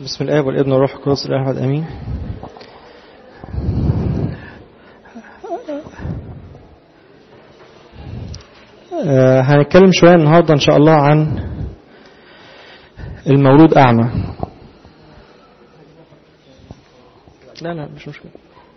بسم الله والابن والروح القدس الاله احد امين آه هنتكلم شويه النهارده ان شاء الله عن المولود اعمى لا لا مش مشكله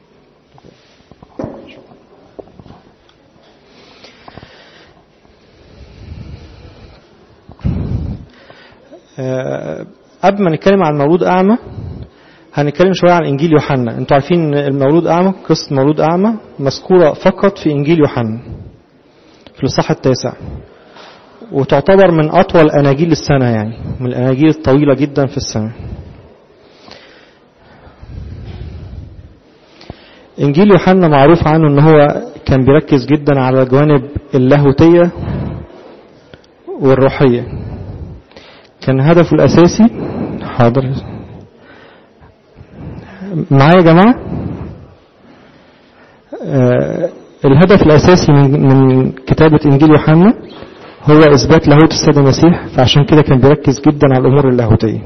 آه قبل ما نتكلم عن المولود أعمى هنتكلم شوية عن إنجيل يوحنا أنتوا عارفين المولود أعمى قصة مولود أعمى مذكورة فقط في إنجيل يوحنا في الإصحاح التاسع وتعتبر من أطول أناجيل السنة يعني من الأناجيل الطويلة جدا في السنة إنجيل يوحنا معروف عنه أن هو كان بيركز جدا على الجوانب اللاهوتية والروحية كان هدفه الأساسي حاضر معايا يا جماعة آه الهدف الأساسي من, من كتابة إنجيل يوحنا هو إثبات لاهوت السيد المسيح فعشان كده كان بيركز جدا على الأمور اللاهوتية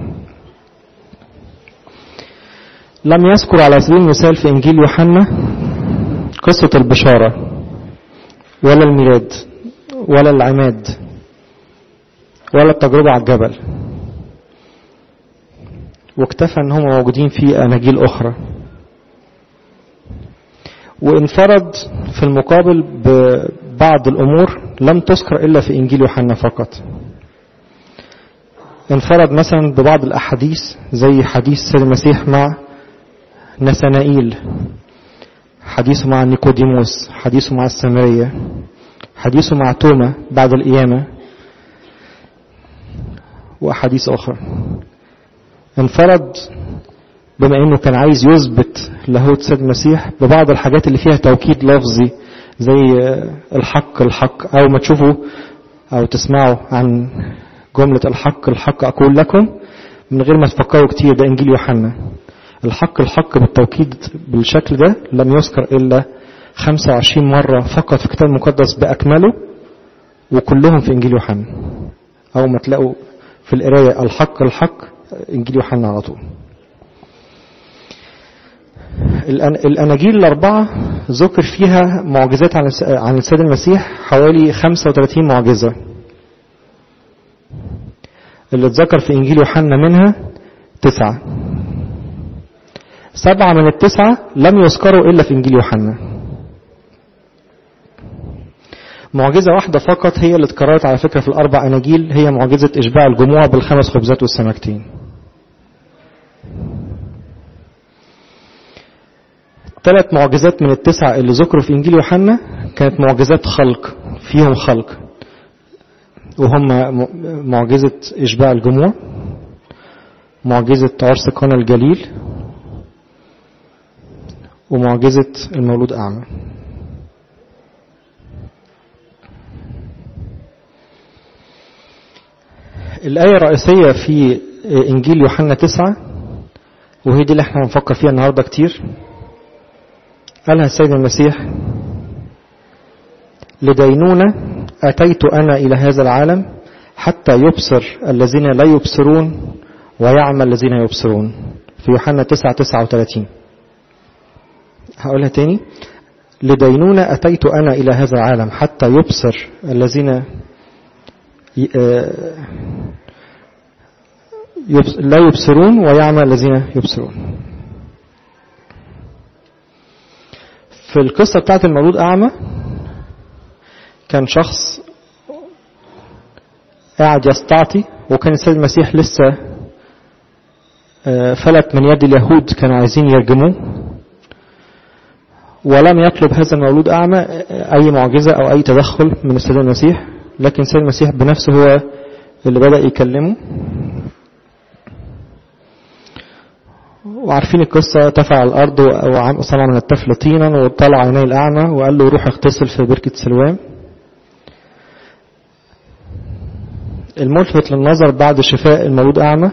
لم يذكر على سبيل المثال في إنجيل يوحنا قصة البشارة ولا الميلاد ولا العماد ولا التجربة على الجبل واكتفى ان هم موجودين في اناجيل اخرى وانفرد في المقابل ببعض الامور لم تذكر الا في انجيل يوحنا فقط انفرد مثلا ببعض الاحاديث زي حديث سيد المسيح مع نثنائيل حديثه مع نيكوديموس حديثه مع السامرية حديثه مع توما بعد القيامة وأحاديث أخرى انفرد بما أنه كان عايز يثبت لاهوت سيد المسيح ببعض الحاجات اللي فيها توكيد لفظي زي الحق الحق أو ما تشوفوا أو تسمعوا عن جملة الحق الحق أقول لكم من غير ما تفكروا كتير ده إنجيل يوحنا الحق الحق بالتوكيد بالشكل ده لم يذكر إلا 25 مرة فقط في الكتاب المقدس بأكمله وكلهم في إنجيل يوحنا أو ما تلاقوا في القراية الحق الحق إنجيل يوحنا على طول الأناجيل الأربعة ذكر فيها معجزات عن السيد المسيح حوالي 35 معجزة اللي اتذكر في إنجيل يوحنا منها تسعة سبعة من التسعة لم يذكروا إلا في إنجيل يوحنا معجزة واحدة فقط هي اللي اتكررت على فكرة في الأربع أناجيل هي معجزة إشباع الجموع بالخمس خبزات والسمكتين ثلاث معجزات من التسعة اللي ذكروا في إنجيل يوحنا كانت معجزات خلق فيهم خلق وهم معجزة إشباع الجموع معجزة عرس قنا الجليل ومعجزة المولود أعمى الآية الرئيسية في إنجيل يوحنا تسعة وهي دي اللي احنا هنفكر فيها النهاردة كتير قالها السيد المسيح لدينونة أتيت أنا إلى هذا العالم حتى يبصر الذين لا يبصرون ويعمل الذين يبصرون في يوحنا تسعة تسعة وثلاثين هقولها تاني لدينونة أتيت أنا إلى هذا العالم حتى يبصر الذين لا يبصرون ويعمل الذين يبصرون في القصة بتاعت المولود أعمى كان شخص قاعد يستعطي وكان السيد المسيح لسه فلت من يد اليهود كانوا عايزين يرجموه ولم يطلب هذا المولود أعمى أي معجزة أو أي تدخل من السيد المسيح لكن السيد المسيح بنفسه هو اللي بدأ يكلمه وعارفين القصة تفع على الأرض وصنع من الطفل طينا وطلع عيني الأعمى وقال له روح اغتسل في بركة سلوان الملفت للنظر بعد شفاء المولود أعمى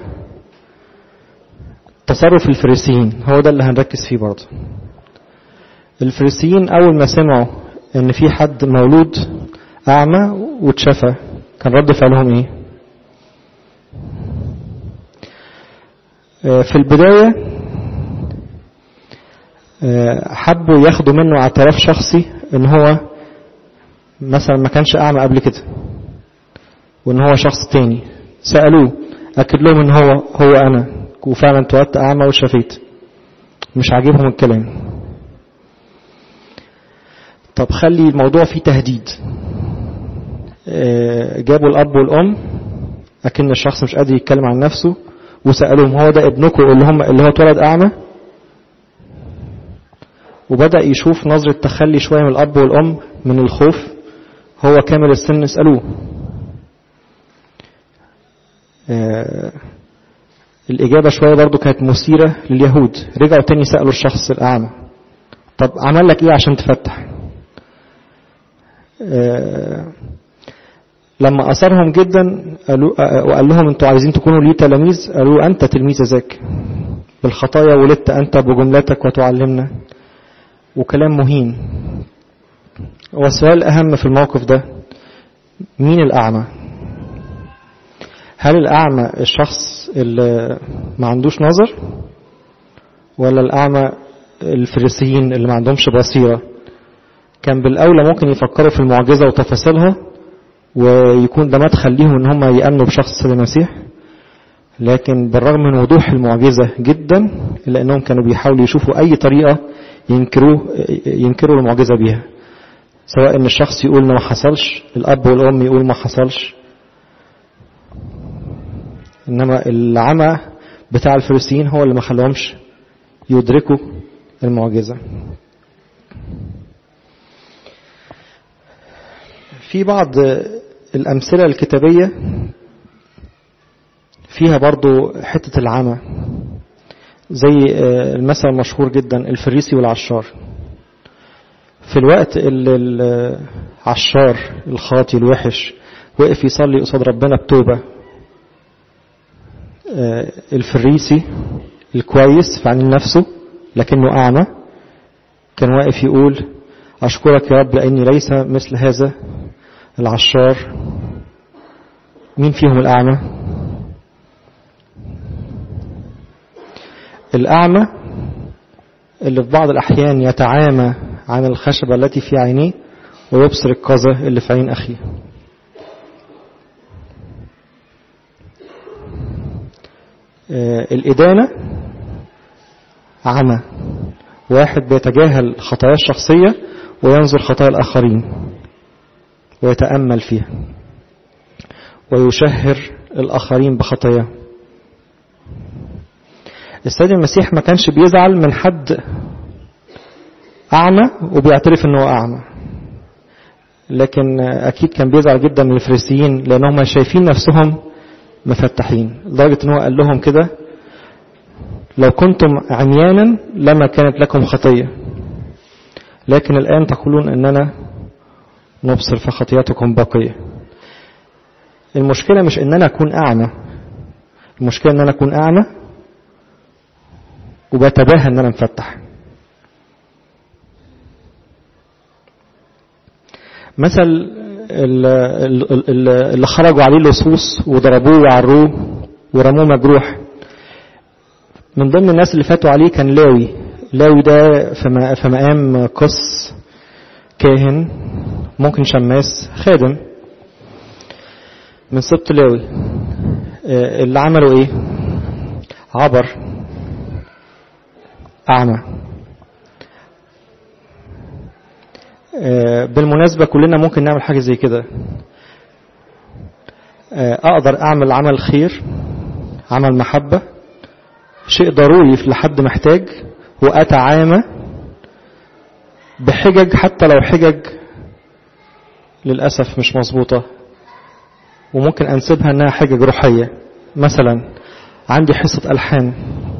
تصرف الفريسيين هو ده اللي هنركز فيه برضه الفريسيين أول ما سمعوا إن في حد مولود أعمى واتشفى كان رد فعلهم إيه؟ في البداية حبوا ياخدوا منه اعتراف شخصي ان هو مثلا ما كانش اعمى قبل كده وان هو شخص تاني سألوه اكد لهم ان هو هو انا وفعلا اتولدت اعمى وشفيت مش عاجبهم الكلام طب خلي الموضوع فيه تهديد جابوا الاب والام اكن الشخص مش قادر يتكلم عن نفسه وسالوهم هو ده ابنكم اللي هم اللي هو اتولد اعمى وبدا يشوف نظره تخلي شويه من الاب والام من الخوف هو كامل السن اسالوه آه الإجابة شوية برضو كانت مثيرة لليهود رجعوا تاني سألوا الشخص الأعمى طب عمل لك إيه عشان تفتح آه لما أثرهم جدا قالوا وقال لهم أنتوا عايزين تكونوا لي تلاميذ قالوا أنت تلميذ ذاك بالخطايا ولدت أنت بجملتك وتعلمنا وكلام مهين والسؤال الأهم في الموقف ده مين الأعمى هل الأعمى الشخص اللي ما عندوش نظر ولا الأعمى الفريسيين اللي ما عندهمش بصيرة كان بالأولى ممكن يفكروا في المعجزة وتفاصيلها ويكون ده مدخل ليهم ان هم يأمنوا بشخص المسيح لكن بالرغم من وضوح المعجزة جدا إلا أنهم كانوا بيحاولوا يشوفوا أي طريقة ينكروه ينكروا المعجزة بيها سواء ان الشخص يقول ما حصلش الأب والأم يقول ما حصلش إنما العمى بتاع الفريسيين هو اللي ما خلاهمش يدركوا المعجزة في بعض الأمثلة الكتابية فيها برضو حتة العمى زي المثل المشهور جدا الفريسي والعشار في الوقت اللي العشار الخاطي الوحش وقف يصلي قصاد ربنا بتوبة الفريسي الكويس في عن نفسه لكنه أعمى كان واقف يقول أشكرك يا رب لأني ليس مثل هذا العشار مين فيهم الأعمى الأعمى اللي في بعض الأحيان يتعامى عن الخشبة التي في عينيه ويبصر القذى اللي في عين أخيه الإدانة عمى واحد بيتجاهل خطايا الشخصية وينظر خطايا الآخرين ويتأمل فيها ويشهر الآخرين بخطاياه السيد المسيح ما كانش بيزعل من حد أعمى وبيعترف أنه أعمى لكن أكيد كان بيزعل جدا من الفريسيين لأنهم شايفين نفسهم مفتحين لدرجة أنه قال لهم كده لو كنتم عميانا لما كانت لكم خطية لكن الآن تقولون أننا نبصر فخطياتكم باقية المشكلة مش أن أنا أكون أعمى المشكلة أن أنا أكون أعمى وبتباهى أن أنا مفتح مثل اللي خرجوا عليه اللصوص وضربوه وعروه ورموه مجروح من ضمن الناس اللي فاتوا عليه كان لاوي لاوي ده في مقام قس كاهن ممكن شماس خادم من سبط لاوي اللي عملوا ايه عبر أعمى بالمناسبة كلنا ممكن نعمل حاجة زي كده أقدر أعمل عمل خير عمل محبة شيء ضروري في لحد محتاج وأتعامى بحجج حتى لو حجج للأسف مش مظبوطة وممكن أنسبها أنها حجج روحية مثلا عندي حصة ألحان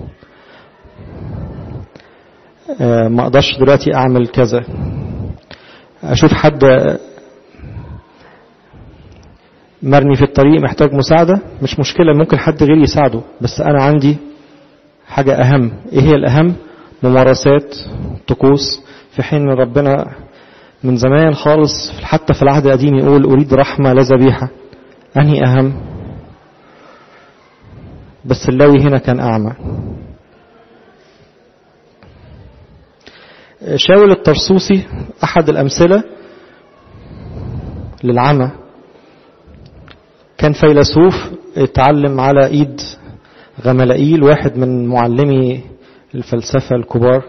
ما أقدرش دلوقتي أعمل كذا أشوف حد مرمي في الطريق محتاج مساعدة مش مشكلة ممكن حد غيري يساعده بس أنا عندي حاجة أهم إيه هي الأهم ممارسات طقوس في حين ربنا من زمان خالص حتى في العهد القديم يقول أريد رحمة لا ذبيحة أنهي أهم بس اللاوي هنا كان أعمى شاول الطرسوسي أحد الأمثلة للعمى كان فيلسوف اتعلم على ايد غملائيل واحد من معلمي الفلسفة الكبار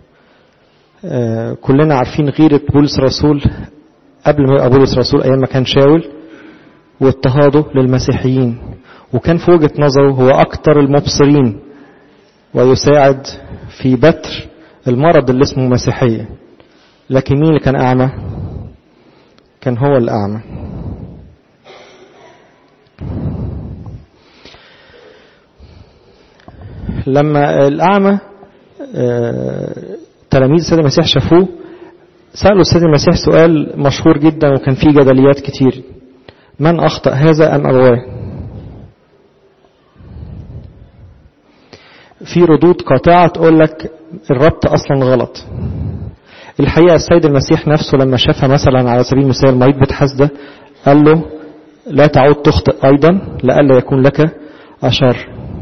كلنا عارفين غيرة بولس رسول قبل ما يبقى بولس رسول ايام ما كان شاول واضطهاده للمسيحيين وكان في وجهة نظره هو اكتر المبصرين ويساعد في بتر المرض اللي اسمه مسيحية لكن مين اللي كان اعمى كان هو الاعمى لما الأعمى تلاميذ السيد المسيح شافوه سألوا السيد المسيح سؤال مشهور جدا وكان فيه جدليات كتير من أخطأ هذا أم أبواه في ردود قاطعة تقول لك الربط أصلا غلط الحقيقة السيد المسيح نفسه لما شافها مثلا على سبيل المثال مريض بتحسده قال له لا تعود تخطئ أيضا لئلا يكون لك أشر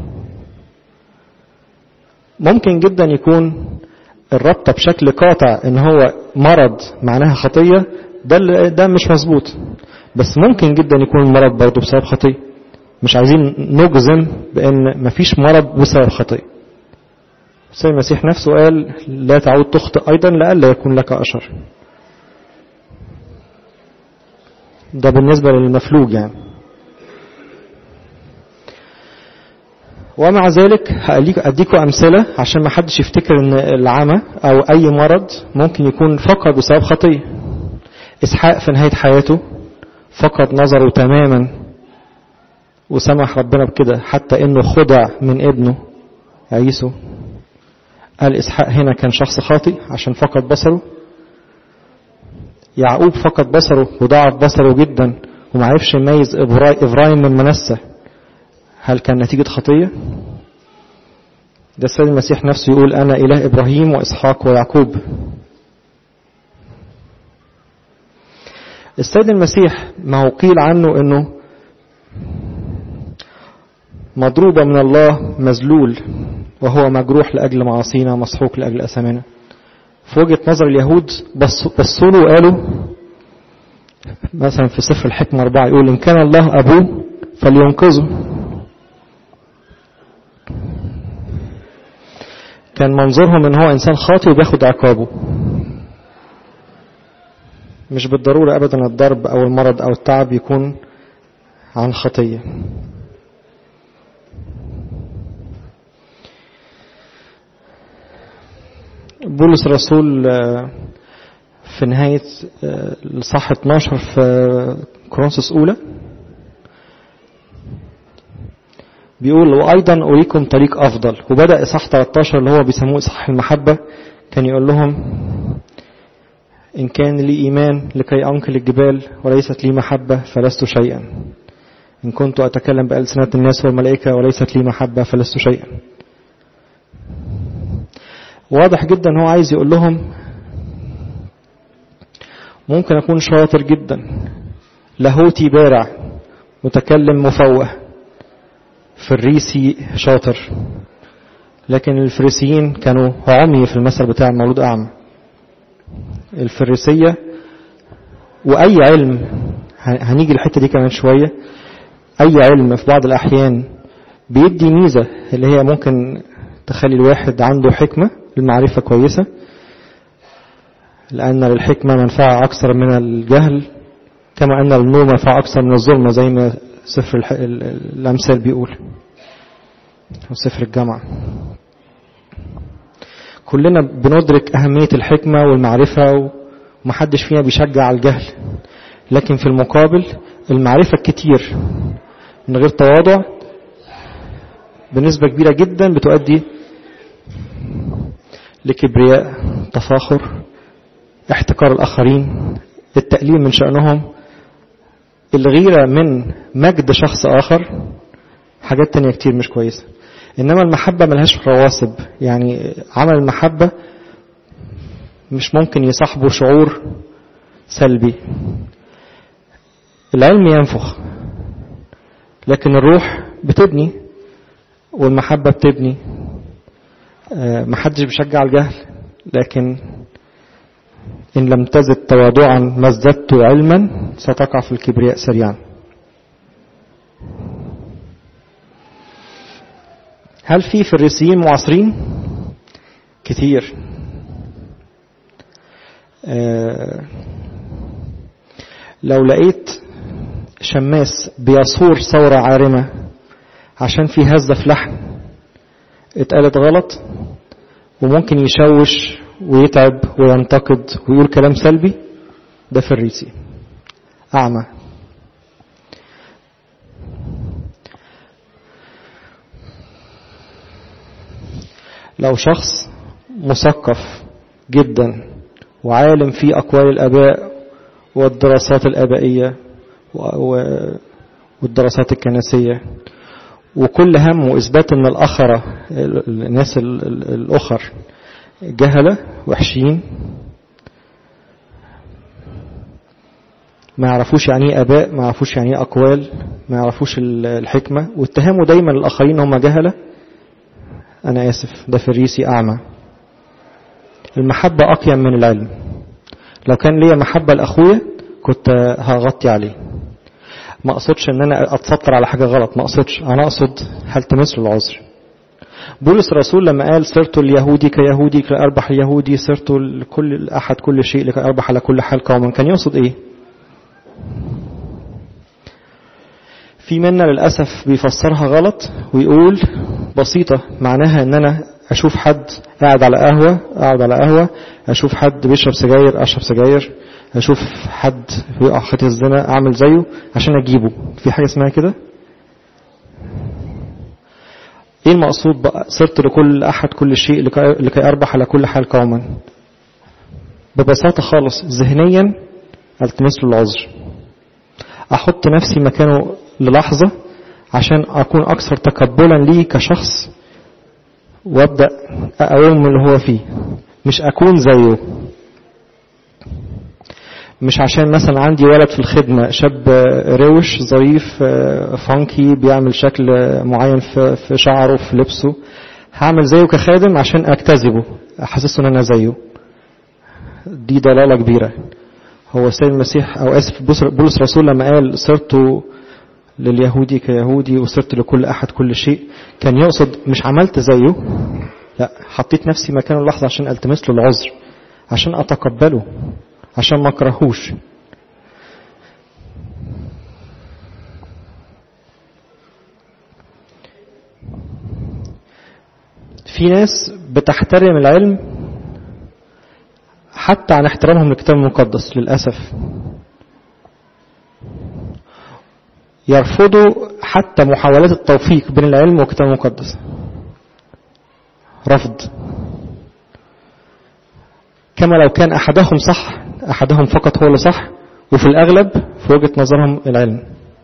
ممكن جدا يكون الربطة بشكل قاطع ان هو مرض معناها خطية ده ده مش مظبوط بس ممكن جدا يكون المرض برضه بسبب خطية مش عايزين نجزم بان مفيش مرض بسبب خطية السيد المسيح نفسه قال لا تعود تخطئ ايضا لئلا يكون لك اشر ده بالنسبة للمفلوج يعني ومع ذلك أديكم أمثلة عشان ما حدش يفتكر أن العمى أو أي مرض ممكن يكون فقد بسبب خطية إسحاق في نهاية حياته فقد نظره تماما وسمح ربنا بكده حتى أنه خدع من ابنه عيسو قال إسحاق هنا كان شخص خاطئ عشان فقد بصره يعقوب فقد بصره وضعف بصره جدا ومعرفش يميز إبراهيم من منسى هل كان نتيجة خطية؟ ده السيد المسيح نفسه يقول أنا إله إبراهيم وإسحاق ويعقوب السيد المسيح ما هو قيل عنه أنه مضروبة من الله مذلول وهو مجروح لأجل معاصينا مسحوق لأجل أثامنا في وجهة نظر اليهود بصوا له وقالوا مثلا في سفر الحكمة أربعة يقول إن كان الله أبوه فلينقذه كان منظورهم ان هو انسان خاطئ وبياخد عقابه مش بالضرورة ابدا الضرب او المرض او التعب يكون عن خطية بولس الرسول في نهاية الصح 12 في كورنثوس أولى بيقول وأيضا أريكم طريق أفضل وبدأ إصحاح 13 اللي هو بيسموه إصحاح المحبة كان يقول لهم إن كان لي إيمان لكي أنقل الجبال وليست لي محبة فلست شيئا إن كنت أتكلم بألسنة الناس والملائكة وليست لي محبة فلست شيئا واضح جدا هو عايز يقول لهم ممكن أكون شاطر جدا لاهوتي بارع متكلم مفوه فريسي شاطر لكن الفريسيين كانوا عمي في المثل بتاع المولود أعمى الفريسية وأي علم هنيجي الحتة دي كمان شوية أي علم في بعض الأحيان بيدي ميزة اللي هي ممكن تخلي الواحد عنده حكمة المعرفة كويسة لأن للحكمة منفعة أكثر من الجهل كما أن النور منفعة أكثر من الظلمة زي ما سفر الأمثال بيقول وسفر الجامعة كلنا بندرك أهمية الحكمة والمعرفة ومحدش فينا بيشجع على الجهل لكن في المقابل المعرفة الكتير من غير تواضع بنسبة كبيرة جدا بتؤدي لكبرياء تفاخر احتكار الآخرين التقليل من شأنهم الغيرة من مجد شخص آخر حاجات تانية كتير مش كويسة إنما المحبة ملهاش رواسب يعني عمل المحبة مش ممكن يصاحبه شعور سلبي العلم ينفخ لكن الروح بتبني والمحبة بتبني محدش بيشجع الجهل لكن إن لم تزد تواضعا ما ازددت علما ستقع في الكبرياء سريعا هل في فريسيين معاصرين كتير آه لو لقيت شماس بيصور ثورة عارمة عشان في هزة في لحن اتقالت غلط وممكن يشوش ويتعب وينتقد ويقول كلام سلبي ده فريسي أعمى لو شخص مثقف جدا وعالم في أقوال الآباء والدراسات الآبائية والدراسات الكنسية وكل همه إثبات أن الأخرة الناس الأخر جهلة وحشين ما يعرفوش يعني ايه اباء ما يعرفوش يعني ايه اقوال ما يعرفوش الحكمه واتهموا دايما الاخرين هم جهله انا اسف ده فريسي اعمى المحبه اقيم من العلم لو كان ليا محبه لاخويا كنت هغطي عليه ما اقصدش ان انا اتستر على حاجه غلط ما اقصدش انا اقصد هل تمثل العذر بولس الرسول لما قال صرت اليهودي كيهودي كي اربح اليهودي صرت لكل احد كل شيء لكي اربح على كل حال قوما كان يقصد ايه في منا للأسف بيفسرها غلط ويقول بسيطة معناها ان انا اشوف حد قاعد على قهوة اقعد على قهوة اشوف حد بيشرب سجاير اشرب سجاير اشوف حد بيقع خطي الزنا اعمل زيه عشان اجيبه في حاجة اسمها كده ايه المقصود بقى صرت لكل احد كل شيء لكي اربح على كل حال قوما ببساطة خالص ذهنيا التمس له العذر احط نفسي مكانه للحظة عشان اكون اكثر تقبلا ليه كشخص وابدأ اقوم من اللي هو فيه مش اكون زيه مش عشان مثلا عندي ولد في الخدمة شاب روش ظريف فانكي بيعمل شكل معين في شعره في لبسه هعمل زيه كخادم عشان اجتذبه احسسه ان انا زيه دي ضلالة كبيرة هو السيد المسيح او اسف بولس رسول لما قال صرت لليهودي كيهودي وصرت لكل احد كل شيء كان يقصد مش عملت زيه لا حطيت نفسي مكانه لحظة عشان التمس له العذر عشان اتقبله عشان ما اكرهوش في ناس بتحترم العلم حتى عن احترامهم للكتاب المقدس للأسف يرفضوا حتى محاولات التوفيق بين العلم والكتاب المقدس رفض كما لو كان أحدهم صح أحدهم فقط هو اللي صح وفي الأغلب في وجهة نظرهم العلم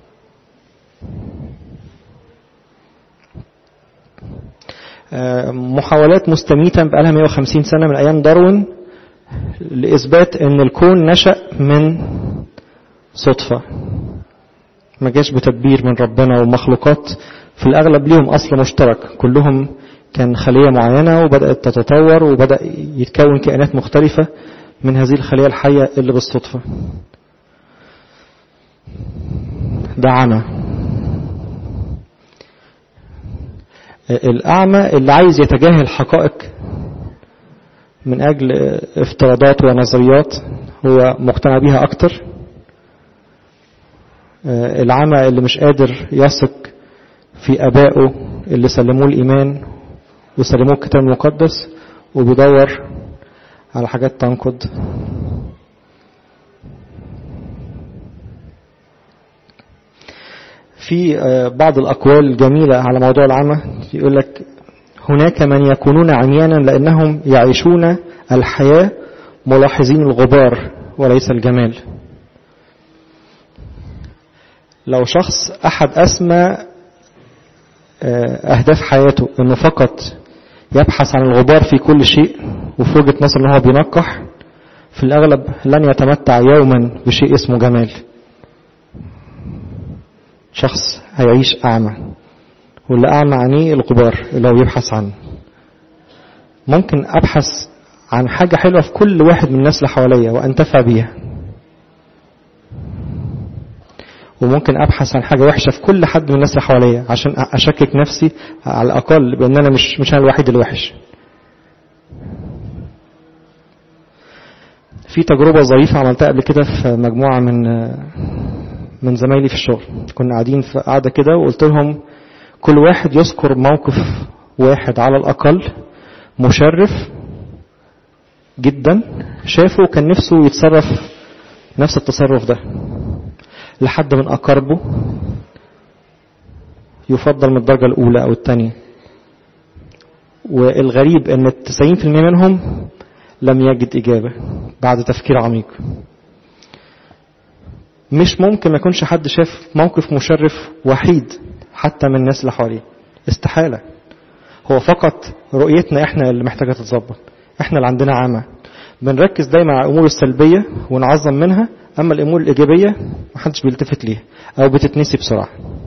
محاولات مستميتة بقالها 150 سنة من أيام داروين لإثبات أن الكون نشأ من صدفة ما جاش بتدبير من ربنا ومخلوقات في الأغلب ليهم أصل مشترك كلهم كان خلية معينة وبدأت تتطور وبدأ يتكون كائنات مختلفة من هذه الخلية الحية اللي بالصدفة ده عمى الأعمى اللي عايز يتجاهل حقائق من أجل افتراضات ونظريات هو مقتنع بيها أكتر العمى اللي مش قادر يثق في أبائه اللي سلموه الإيمان وسلموه الكتاب المقدس وبيدور على حاجات تنقض في بعض الأقوال الجميلة على موضوع العمى يقول لك هناك من يكونون عميانا لأنهم يعيشون الحياة ملاحظين الغبار وليس الجمال لو شخص أحد أسمى أهداف حياته أنه فقط يبحث عن الغبار في كل شيء وفي وجهة نظر أنه هو بينقح في الأغلب لن يتمتع يوما بشيء اسمه جمال شخص هيعيش أعمى واللي أعمى عينيه الغبار اللي هو بيبحث عنه ممكن أبحث عن حاجة حلوة في كل واحد من الناس اللي حواليا وأنتفع بيها وممكن أبحث عن حاجة وحشة في كل حد من الناس اللي حواليا عشان أشكك نفسي على الأقل بأن أنا مش مش أنا الوحيد الوحش في تجربة ظريفة عملتها قبل كده في مجموعة من من زمايلي في الشغل كنا قاعدين في قاعدة كده وقلت لهم كل واحد يذكر موقف واحد على الأقل مشرف جدا شافه وكان نفسه يتصرف نفس التصرف ده لحد من أقاربه يفضل من الدرجة الأولى أو الثانية والغريب أن 90% منهم لم يجد إجابة بعد تفكير عميق مش ممكن ما يكونش حد شاف موقف مشرف وحيد حتى من الناس اللي حواليه استحالة هو فقط رؤيتنا احنا اللي محتاجة تتظبط احنا اللي عندنا عامة بنركز دايما على الامور السلبية ونعظم منها اما الامور الايجابية محدش بيلتفت ليها او بتتنسي بسرعة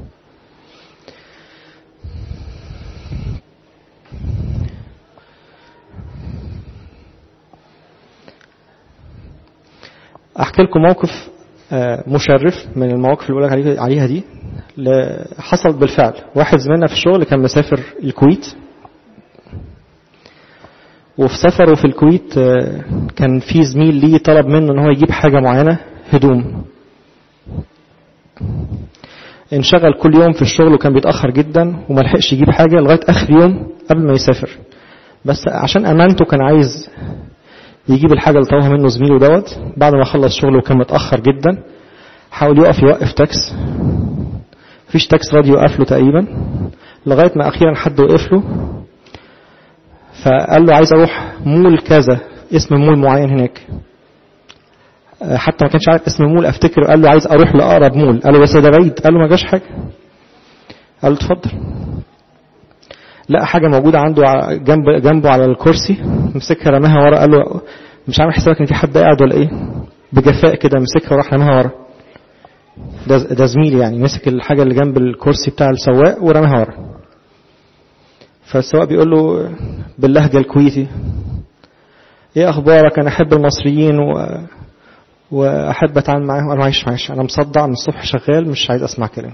احكي لكم موقف مشرف من المواقف اللي بقولك عليها دي حصل بالفعل واحد زميلنا في الشغل كان مسافر الكويت وفي سفره في الكويت كان في زميل ليه طلب منه ان هو يجيب حاجة معينة هدوم انشغل كل يوم في الشغل وكان بيتأخر جدا وما لحقش يجيب حاجة لغاية آخر يوم قبل ما يسافر بس عشان أمانته كان عايز يجيب الحاجة اللي طلبها منه زميله دوت بعد ما خلص شغله وكان متأخر جدا حاول يقف يوقف تاكس مفيش تاكس راضي يوقف له تقريبا لغاية ما أخيرا حد وقف له فقال له عايز أروح مول كذا اسم مول معين هناك حتى ما كانش عارف اسم المول افتكر قال له عايز اروح لاقرب مول قال له بس ده بعيد قال له ما جاش حاجه قال له اتفضل لقى حاجه موجوده عنده جنب جنبه على الكرسي مسكها رماها ورا قال له مش عامل حسابك ان في حد قاعد ولا ايه بجفاء كده مسكها وراح رماها ورا ده ده زميلي يعني مسك الحاجه اللي جنب الكرسي بتاع السواق ورماها ورا فالسواق بيقول له باللهجه الكويتي ايه اخبارك انا احب المصريين و... واحب اتعامل معاهم انا معيش معيش انا مصدع من الصبح شغال مش عايز اسمع كلام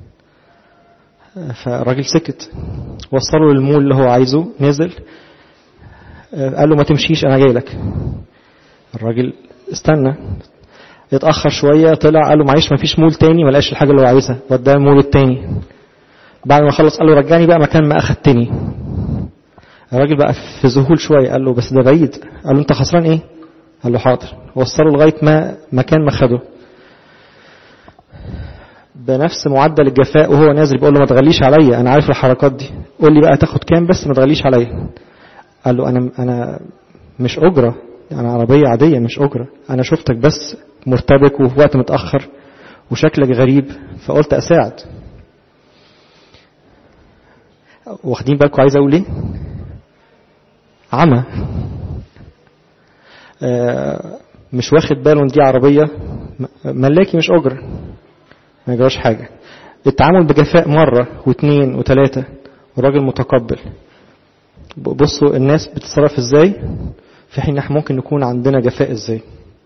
فالراجل سكت وصله للمول اللي هو عايزه نزل قال له ما تمشيش انا جاي لك الراجل استنى اتاخر شويه طلع قال له معيش ما فيش مول تاني ما لقاش الحاجه اللي هو عايزها وداه المول التاني بعد ما خلص قال له رجعني بقى مكان ما اخدتني الراجل بقى في ذهول شويه قال له بس ده بعيد قال له انت خسران ايه قال له حاضر وصله لغايه ما مكان ما خده بنفس معدل الجفاء وهو نازل بيقول له ما تغليش عليا انا عارف الحركات دي قول لي بقى تاخد كام بس ما تغليش عليا قال له انا انا مش اجره انا عربيه عاديه مش اجره انا شفتك بس مرتبك وفي وقت متاخر وشكلك غريب فقلت اساعد واخدين بالكم عايز اقول ايه عمى آه مش واخد باله ان دي عربيه ملاكي مش اجره ما يجراش حاجة التعامل بجفاء مرة واثنين وثلاثة والراجل متقبل بصوا الناس بتتصرف ازاي في حين احنا ممكن نكون عندنا جفاء ازاي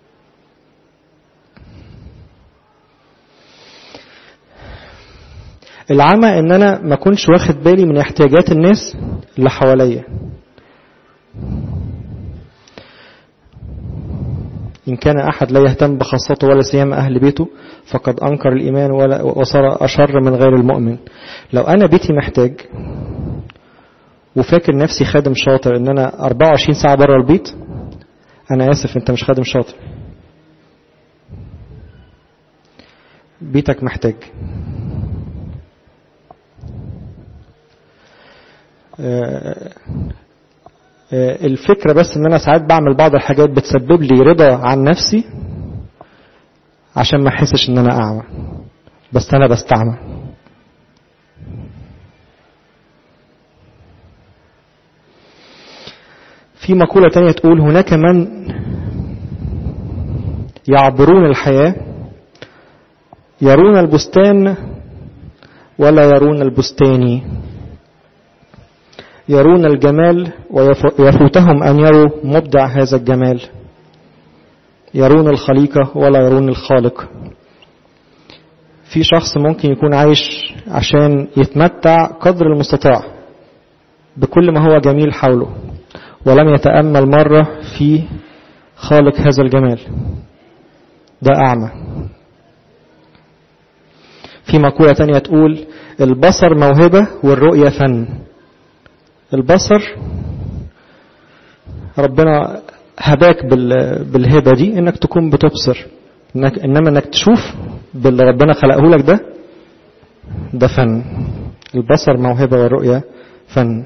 العمى ان انا ما كنش واخد بالي من احتياجات الناس اللي حواليا إن كان أحد لا يهتم بخاصته ولا سيما أهل بيته فقد أنكر الإيمان ولا وصار أشر من غير المؤمن لو أنا بيتي محتاج وفاكر نفسي خادم شاطر إن أنا 24 ساعة بره البيت أنا آسف أنت مش خادم شاطر بيتك محتاج الفكرة بس ان انا ساعات بعمل بعض الحاجات بتسبب لي رضا عن نفسي عشان ما احسش ان انا اعمى بس انا بستعمى في مقولة تانية تقول هناك من يعبرون الحياة يرون البستان ولا يرون البستاني يرون الجمال ويفوتهم أن يروا مبدع هذا الجمال يرون الخليقة ولا يرون الخالق في شخص ممكن يكون عايش عشان يتمتع قدر المستطاع بكل ما هو جميل حوله ولم يتأمل مرة في خالق هذا الجمال ده أعمى في مقولة تانية تقول البصر موهبة والرؤية فن البصر ربنا هداك بالهبة دي انك تكون بتبصر إنك انما انك تشوف باللي ربنا خلقه لك ده ده فن البصر موهبة والرؤية فن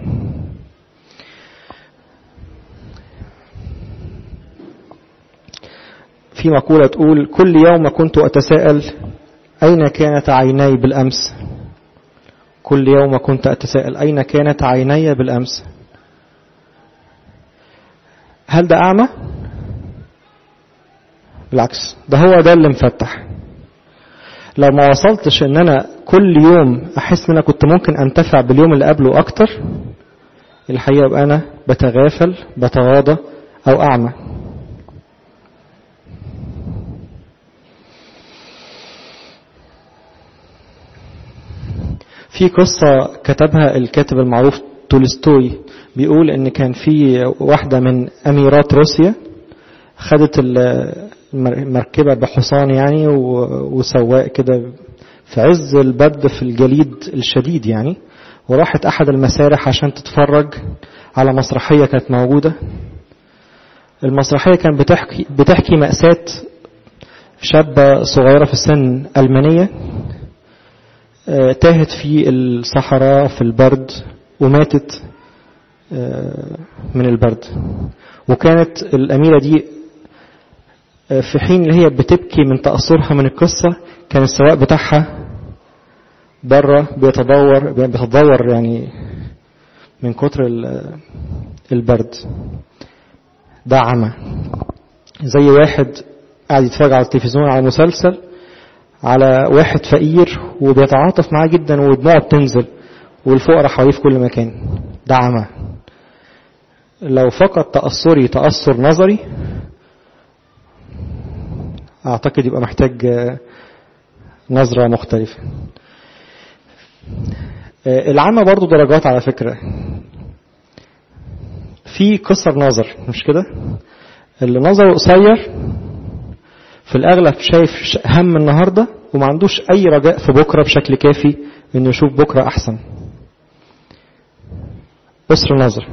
في مقولة تقول كل يوم كنت أتساءل أين كانت عيني بالأمس كل يوم كنت أتساءل أين كانت عيني بالأمس هل ده أعمى بالعكس ده هو ده اللي مفتح لو ما وصلتش ان انا كل يوم احس ان انا كنت ممكن انتفع باليوم اللي قبله اكتر الحقيقة يبقى انا بتغافل بتغاضى او اعمى في قصة كتبها الكاتب المعروف تولستوي بيقول ان كان في واحدة من اميرات روسيا خدت المركبة بحصان يعني وسواق كده في عز البرد في الجليد الشديد يعني وراحت احد المسارح عشان تتفرج على مسرحية كانت موجودة المسرحية كانت بتحكي, بتحكي مأساة شابة صغيرة في السن ألمانية تاهت في الصحراء في البرد وماتت من البرد وكانت الأميرة دي في حين اللي هي بتبكي من تأثرها من القصة كان السواق بتاعها بره بيتدور بيتدور يعني من كتر البرد ده عمى زي واحد قاعد يتفرج على التلفزيون على مسلسل على واحد فقير وبيتعاطف معاه جدا ودموعه بتنزل والفقراء حواليه في كل مكان ده عمى لو فقط تأثري تأثر نظري أعتقد يبقى محتاج نظرة مختلفة العمى برضو درجات على فكرة في قصر نظر مش كده اللي نظره قصير في الأغلب شايف هم النهاردة وما عندوش أي رجاء في بكرة بشكل كافي إنه يشوف بكرة أحسن قصر نظر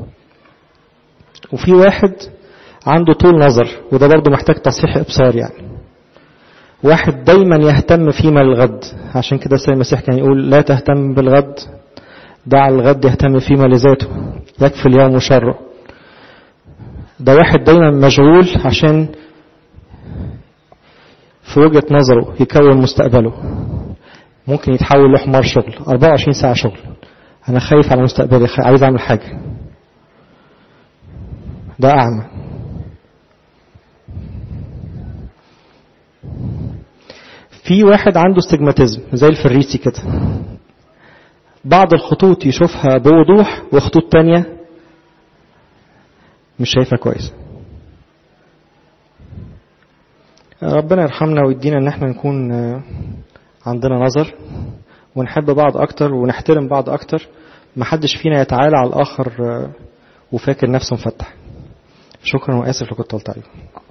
وفي واحد عنده طول نظر وده برضه محتاج تصحيح إبصار يعني واحد دايما يهتم فيما للغد عشان كده السيد المسيح كان يقول لا تهتم بالغد دع الغد يهتم فيما لذاته يكفي اليوم شره ده واحد دايما مشغول عشان في وجهة نظره يكون مستقبله ممكن يتحول لحمار شغل 24 ساعة شغل أنا خايف على مستقبلي عايز أعمل حاجة ده أعمى في واحد عنده استجماتيزم زي الفريسي كده بعض الخطوط يشوفها بوضوح وخطوط تانية مش شايفها كويس ربنا يرحمنا ويدينا ان احنا نكون عندنا نظر ونحب بعض اكتر ونحترم بعض اكتر محدش فينا يتعالى على الاخر وفاكر نفسه مفتح شكرا واسف لو كنت طولت عليكم